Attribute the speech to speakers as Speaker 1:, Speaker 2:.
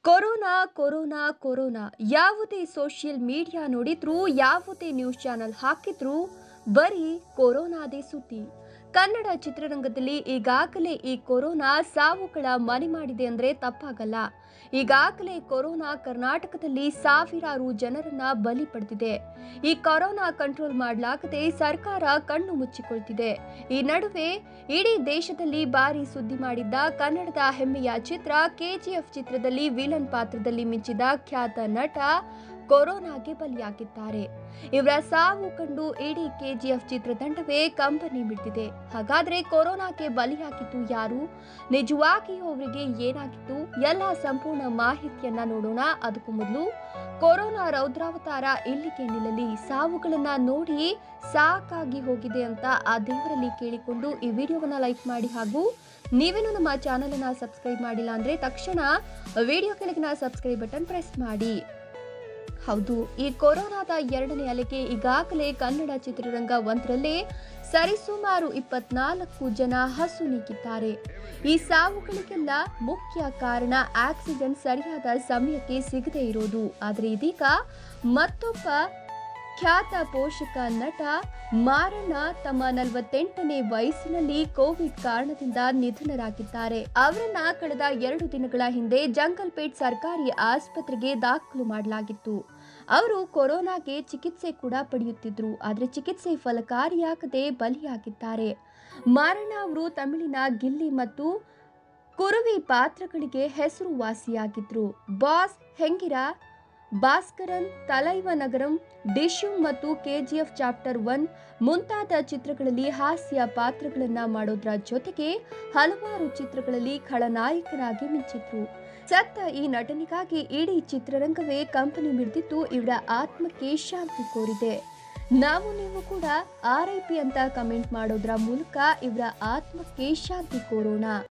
Speaker 1: corona corona corona ಯಾವುದೇ social media ನೋಡಿದ್ರೂ ಯಾವುದೇ ನ್ಯೂಸ್ ಚಾನೆಲ್ ಹಾಕಿದ್ರೂ ಬರೀ ಕೊರೋನಾದೇ ಸುದ್ದಿ ಕನ್ನಡ ಚಿತ್ರರಂಗದಲ್ಲಿ ಈಗಾಗಲೇ ಈ ಕೊರೋನಾ ಸಾವುಗಳ ಮನೆ ಮಾಡಿದೆ ಅಂದರೆ ತಪ್ಪಾಗಲ್ಲ ಈಗಾಗಲೇ ಕೊರೋನಾ ಕರ್ನಾಟಕದಲ್ಲಿ ಸಾವಿರಾರು ಜನರನ್ನ ಬಲಿ ಪಡೆದಿದೆ ಈ ಕೊರೋನಾ ಕಂಟ್ರೋಲ್ ಮಾಡಲಾಗದೆ ಸರ್ಕಾರ ಕಣ್ಣು ಮುಚ್ಚಿಕೊಳ್ತಿದೆ ಈ ನಡುವೆ ಇಡೀ ದೇಶದಲ್ಲಿ ಭಾರಿ ಸುದ್ದಿ ಮಾಡಿದ್ದ ಕನ್ನಡದ ಹೆಮ್ಮೆಯ ಚಿತ್ರ ಕೆಜಿಎಫ್ ಚಿತ್ರದಲ್ಲಿ ವಿಲನ್ ಪಾತ್ರದಲ್ಲಿ ಮಿಂಚಿದ ಖ್ಯಾತ ನಟ ಕೊರೋನಾಗೆ ಬಲಿಯಾಗಿದ್ದಾರೆ ಇವರ ಸಾವು ಕಂಡು ಇಡೀ ಕೆಜಿಎಫ್ ಚಿತ್ರತಂಡವೇ ಕಂಬನಿ ಮಿಡ್ದಿದೆ ಹಾಗಾದ್ರೆ ಕೊರೋನಾಗೆ ಬಲಿಯಾಗಿದ್ದು ಯಾರು ನಿಜವಾಗಿಯೂ ಅವರಿಗೆ ಏನಾಗಿತ್ತು ಎಲ್ಲ ಸಂಪೂರ್ಣ ಮಾಹಿತಿಯನ್ನ ನೋಡೋಣ ಅದಕ್ಕೂ ಮೊದಲು ಕೊರೋನಾ ರೌದ್ರಾವತಾರ ಇಲ್ಲಿಗೆ ನಿಲ್ಲಲಿ ಸಾವುಗಳನ್ನ ನೋಡಿ ಸಾಕಾಗಿ ಹೋಗಿದೆ ಅಂತ ಆ ದೇವರಲ್ಲಿ ಕೇಳಿಕೊಂಡು ಈ ವಿಡಿಯೋವನ್ನ ಲೈಕ್ ಮಾಡಿ ಹಾಗೂ ನೀವೇನು ನಮ್ಮ ಚಾನಲ್ ಅನ್ನ ಸಬ್ಸ್ಕ್ರೈಬ್ ಮಾಡಿಲ್ಲ ಅಂದ್ರೆ ತಕ್ಷಣ ವಿಡಿಯೋ ಕೆಳಗಿನ ಸಬ್ಸ್ಕ್ರೈಬ್ ಬಟನ್ ಪ್ರೆಸ್ ಮಾಡಿ ಹೌದು ಈ ಕೊರೋನಾದ ಎರಡನೇ ಅಲೆಗೆ ಈಗಾಗಲೇ ಕನ್ನಡ ಚಿತ್ರರಂಗ ಒಂದರಲ್ಲೇ ಸರಿಸುಮಾರು ಇಪ್ಪತ್ನಾಲ್ಕು ಜನ ಹಸು ನೀಗಿದ್ದಾರೆ ಈ ಸಾವುಗಳಿಗೆಲ್ಲ ಮುಖ್ಯ ಕಾರಣ ಆಕ್ಸಿಜನ್ ಸರಿಯಾದ ಸಮಯಕ್ಕೆ ಸಿಗದೇ ಇರೋದು ಆದರೆ ಇದೀಗ ಮತ್ತೊಬ್ಬ ಖ್ಯಾತ ಪೋಷಕ ನಟ ಮಾರಣ್ಣ ತಮ್ಮ ನಲವತ್ತೆಂಟನೇ ವಯಸ್ಸಿನಲ್ಲಿ ಕೋವಿಡ್ ಕಾರಣದಿಂದ ನಿಧನರಾಗಿದ್ದಾರೆ ಅವರನ್ನ ಕಳೆದ ಎರಡು ದಿನಗಳ ಹಿಂದೆ ಜಂಗಲ್ಪೇಟ್ ಸರ್ಕಾರಿ ಆಸ್ಪತ್ರೆಗೆ ದಾಖಲು ಮಾಡಲಾಗಿತ್ತು ಅವರು ಕೊರೋನಾಗೆ ಚಿಕಿತ್ಸೆ ಕೂಡ ಪಡೆಯುತ್ತಿದ್ರು ಆದರೆ ಚಿಕಿತ್ಸೆ ಫಲಕಾರಿಯಾಗದೆ ಬಲಿಯಾಗಿದ್ದಾರೆ ಮಾರಣ್ಣ ಅವರು ತಮಿಳಿನ ಗಿಲ್ಲಿ ಮತ್ತು ಕುರುವಿ ಪಾತ್ರಗಳಿಗೆ ಹೆಸರುವಾಸಿಯಾಗಿದ್ರು ಬಾಸ್ ಹೆಂಗಿರ ಭಾಸ್ಕರನ್ ತಲೈವ ನಗರಂ ಡಿಶ್ಯೂ ಮತ್ತು ಕೆಜಿಎಫ್ ಚಾಪ್ಟರ್ ಒನ್ ಮುಂತಾದ ಚಿತ್ರಗಳಲ್ಲಿ ಹಾಸ್ಯ ಪಾತ್ರಗಳನ್ನ ಮಾಡೋದ್ರ ಜೊತೆಗೆ ಹಲವಾರು ಚಿತ್ರಗಳಲ್ಲಿ ಖಳನಾಯಕನಾಗಿ ಮಿಂಚಿದ್ರು ಸತ್ತ ಈ ನಟನಿಗಾಗಿ ಇಡೀ ಚಿತ್ರರಂಗವೇ ಕಂಪನಿ ಮಿಡಿದಿದ್ದು ಇವರ ಆತ್ಮಕ್ಕೆ ಶಾಂತಿ ಕೋರಿದೆ ನಾವು ನೀವು ಕೂಡ ಆರ್ ಐ ಪಿ ಅಂತ ಕಮೆಂಟ್ ಮಾಡೋದ್ರ ಮೂಲಕ ಇವರ ಆತ್ಮಕ್ಕೆ ಶಾಂತಿ ಕೋರೋಣ